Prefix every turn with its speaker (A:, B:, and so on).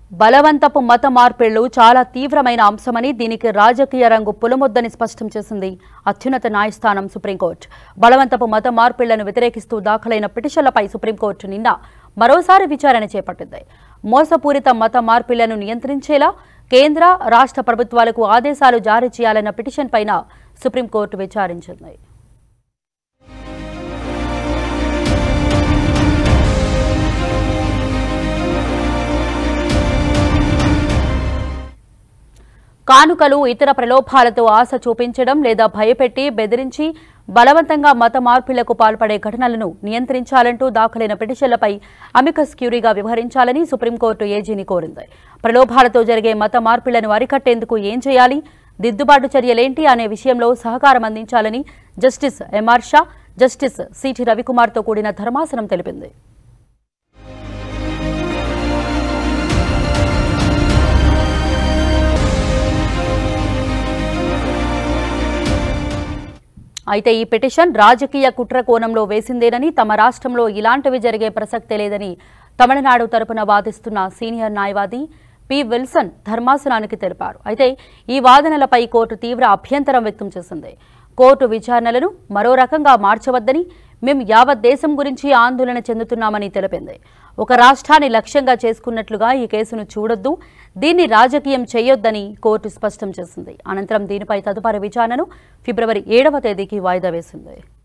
A: బలవంతపు మత మార్పిళ్లు చాలా తీవ్రమైన అంశమని దీనికి రాజకీయ రంగు పులమొద్దని స్పష్టం చేసింది అత్యున్నత న్యాయస్థానం సుప్రీంకోర్టు బలవంతపు మత మార్పిళ్లను వ్యతిరేకిస్తూ దాఖలైన పిటిషన్లపై సుప్రీంకోర్టు నిన్న మరోసారి విచారణ చేపట్టింది మోసపూరిత మత మార్పిళ్లను నియంత్రించేలా కేంద్ర రాష్ట్ర ప్రభుత్వాలకు ఆదేశాలు జారీ చేయాలన్న పిటిషన్ పైన సుప్రీంకోర్టు విచారించింది కానుకలు ఇతర ప్రలోభాలతో ఆశ చూపించడం లేదా భయపెట్టి బెదిరించి బలవంతంగా మత మార్పులకు పాల్పడే ఘటనలను నియంత్రించాలంటూ దాఖలైన పిటిషన్లపై అమికస్ క్యూరీగా వ్యవహరించాలని సుప్రీంకోర్టు ఏజీని కోరింది ప్రలోభాలతో జరిగే మత మార్పులను అరికట్టేందుకు ఏం చేయాలి దిద్దుబాటు చర్యలేంటి అనే విషయంలో సహకారం అందించాలని justice MR Shah justice CT రవికుమార్తో కూడిన ధర్మాసనం తెలిపింది అయితే ఈ పిటిషన్ రాజకీయ కుట్ర కోణంలో వేసిందేనని తమ రాష్ట్రంలో ఇలాంటివి జరిగే ప్రసక్తే లేదని తమిళనాడు తరపున వాదిస్తున్న సీనియర్ న్యాయవాది పి విల్సన్ ధర్మాసనానికి తెలిపారు అయితే ఈ వాదనలపై కోర్టు తీవ్ర అభ్యంతరం వ్యక్తం చేసింది కోర్టు విచారణలను మరో రకంగా మార్చవద్దని మేం యావత్ దేశం గురించి ఆందోళన చెందుతున్నామని తెలిపింది ఒక రాష్ట్రాన్ని లక్ష్యంగా చేసుకున్నట్లుగా ఈ కేసును చూడొద్దు దీన్ని రాజకీయం చేయొద్దని కోర్టు స్పష్టం చేసింది అనంతరం దీనిపై తదుపరి విచారణను ఫిబ్రవరి ఏడవ తేదీకి వాయిదా వేసింది